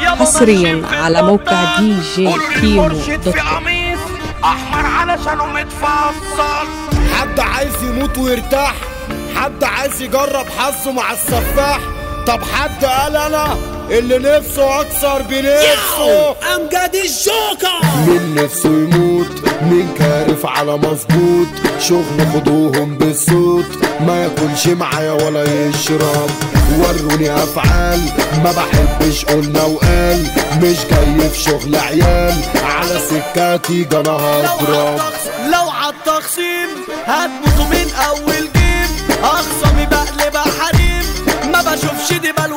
حصريا على موقع دي جي كيمو المرشد دوت في كوم. قميص احمر علشانه متفصل حد عايز يموت ويرتاح حد عايز يجرب حظه مع السفاح طب حد قال انا اللي نفسه اكثر بنفسه امجد الجوكر مين نفسه يموت مين كارف على مظبوط شغل خدوهم بالصوت ما ياكلش معايا ولا يشرب وروني افعال ما بحبش قلنا وقال مش جاي في شغل عيال على سكاتي انا هضرب لو عالتخصيم هتموتوا من اول جيم اخصمي بقلب حريم ما بشوفش دبل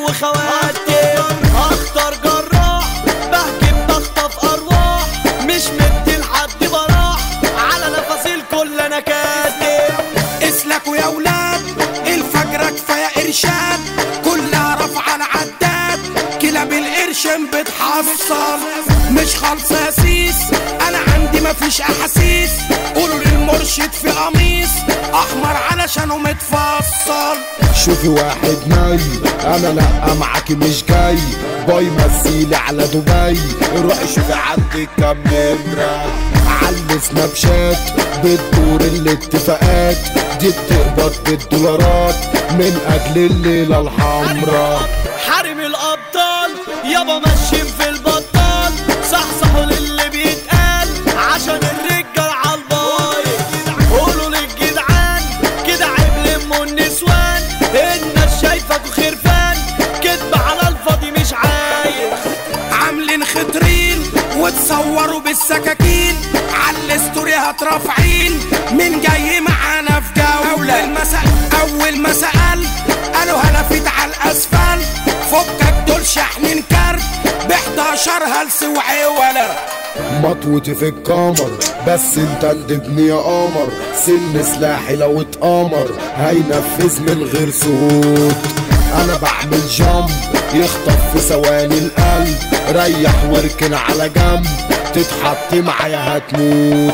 وخواتم اخطر جراح بهجم بخطف ارواح مش مدي لحد براح على نفسي الكل انا كاتب اسلكوا يا ولاد الفجرة كفاية ارشاد كلها رافعة العداد كلاب القرشن بتحصل مش خالصة يا سيس انا عندي مفيش احاسيس قولوا للمرشد في قميص احمر علشانه متفصل شوفي واحد ناي انا لا معاكي مش جاي باي مثيلي على دبي روحي شوفي عندك كام نمرة على السناب شات بتدور الاتفاقات دي بتقبض بالدولارات من اجل الليلة الحمراء حارم الابطال يابا ماشيين في البطال صحصحوا للي بيتقال عشان الرجال عالباي قولوا للجدعان كده عيب لموا النسوان الناس شايفك خرفان كدب على الفاضي مش عايز عاملين خطرين وتصوروا بالسكاكين على الستوريات رافعين مين جاي معانا في جولة أول ما سأل أول ما سأل قالوا هلفت على الأسفل فكك دول شحنين كارت ب 11 هلس وعوله مطوتي في القمر بس انت ندبني يا قمر سن سلاحي لو اتقمر هينفذ من غير صوت انا بعمل جنب يخطف في ثواني القلب ريح واركن على جنب تتحط معايا هتموت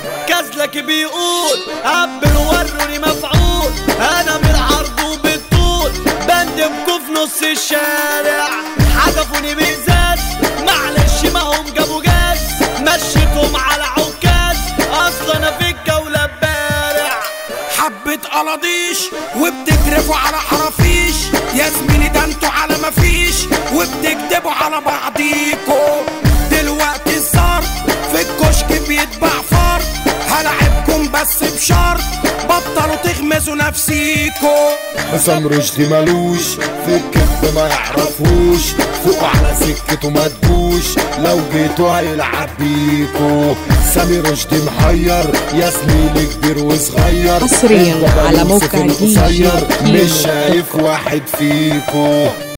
كازلك بيقول قبل وروني مفعول انا بالعرض وبالطول بندمكوا في نص الشارع حدفوني بإزاز معلش ما هم جابوا جاز مشيتهم على عكاز اصلا انا في الجولة بارع حبة قلاضيش وبتجرفوا على حرافيش يا زميلي ده انتوا على مفيش وبتكدبوا على بعضيكوا دلوقتي الصرف في الكشك بيتباع فرد هلعبكم بس بشرط بطلوا تغمزوا نفسيكوا حسام رشدي ملوش في الكذب ما يعرفوش فوق على سكته ما تجوش لو جيتوا هيلعب بيكو سامي رشدي محير يا زميلي كبير وصغير حصرياً البابا على يوسف موقع دي جي القصير كيمو مش شايف واحد فيكو